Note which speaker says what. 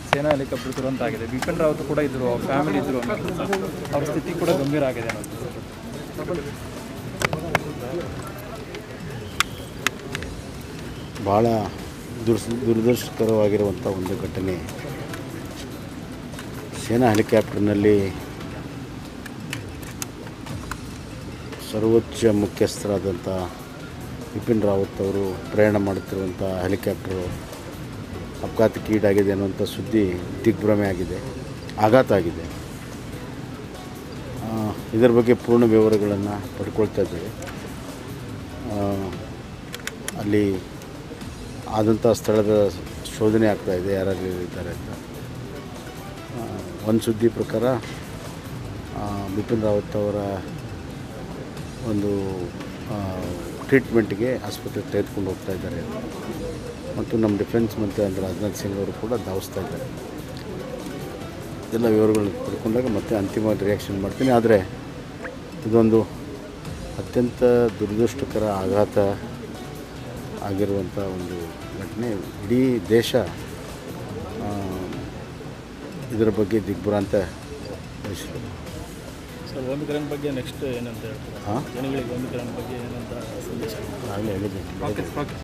Speaker 1: ಸೇನಾ ಹೆಲಿಕಾಪ್ಟರ್ ದುರಂತ ಆಗಿದೆ ಬಿಪಿನ್ ರಾವತ್ ಕೂಡ ಇದ್ರು ಅವ್ರ ಫ್ಯಾಮಿಲಿ ಇದ್ರು ಅನ್ನೋದು ಅವ್ರ ಸ್ಥಿತಿ ಕೂಡ ಗಂಭೀರ ಆಗಿದೆ ಅನ್ನೋದು
Speaker 2: ಭಾಳ ದುರ್ಸ್ ದುರದೃಷ್ಟಕರವಾಗಿರುವಂಥ ಒಂದು ಘಟನೆ ಸೇನಾ ಹೆಲಿಕಾಪ್ಟರ್ನಲ್ಲಿ ಸರ್ವೋಚ್ಚ ಮುಖ್ಯಸ್ಥರಾದಂಥ ಬಿಪಿನ್ ರಾವತ್ ಅವರು ಪ್ರಯಾಣ ಮಾಡುತ್ತಿರುವಂಥ ಹೆಲಿಕಾಪ್ಟರು ಅಪಘಾತಕ್ಕೀಡಾಗಿದೆ ಅನ್ನುವಂಥ ಸುದ್ದಿ ದಿಗ್ಭ್ರಮೆ ಆಗಿದೆ ಆಘಾತ ಆಗಿದೆ ಆ, ಇದರ ಬಗ್ಗೆ ಪೂರ್ಣ ವಿವರಗಳನ್ನು ಪಡ್ಕೊಳ್ತಾ ಇದ್ದೇವೆ ಆ, ಅಲ್ಲಿ ಆದಂಥ ಸ್ಥಳದ ಶೋಧನೆ ಆಗ್ತಾ ಇದೆ ಯಾರ್ಯಾರು ಇದ್ದಾರೆ ಅಂತ ಒಂದು ಸುದ್ದಿ ಪ್ರಕಾರ ಆ, ಬಿಪಿನ್ ರಾವತ್ ಅವರ ಒಂದು ಟ್ರೀಟ್ಮೆಂಟ್ಗೆ ಆಸ್ಪತ್ರೆಗೆ ತೆಗೆದುಕೊಂಡು ಹೋಗ್ತಾ ಇದ್ದಾರೆ ಮತ್ತು ನಮ್ಮ ಡಿಫೆನ್ಸ್ ಮಂತ್ರಿ ಅಂದರೆ ರಾಜನಾಥ್ ಸಿಂಗ್ ಅವರು ಕೂಡ ಧಾವಿಸ್ತಾ ಇದ್ದಾರೆ ಎಲ್ಲ ವಿವರಗಳನ್ನು ಪಡ್ಕೊಂಡಾಗ ಮತ್ತೆ ಅಂತಿಮ ರಿಯಾಕ್ಷನ್ ಮಾಡ್ತೀನಿ ಆದರೆ ಇದೊಂದು ಅತ್ಯಂತ ದುರದೃಷ್ಟಕರ ಆಘಾತ ಆಗಿರುವಂಥ ಒಂದು ಘಟನೆ ಇಡೀ ದೇಶ ಆ, ಇದರ ಬಗ್ಗೆ ದಿಗ್ಭ್ರಾಂತ ವಹಿಸಿದೆ
Speaker 1: ಸರ್ ಓಮಿಕ್ರಾನ್ ಬಗ್ಗೆ ನೆಕ್ಸ್ಟ್ ಏನಂತ ಹೇಳ್ತಾರೆ
Speaker 2: ಹಾಂ
Speaker 1: ಜನಗಳಿಗೆ ಓಮಿಕ್ರಾನ್ ಬಗ್ಗೆ ಏನಂತ ಸಂದೇಶ
Speaker 2: ಆಗಲೇ ಹೇಳಿದ್ದೀನಿ
Speaker 1: ಓಕೆ ಓಕೆ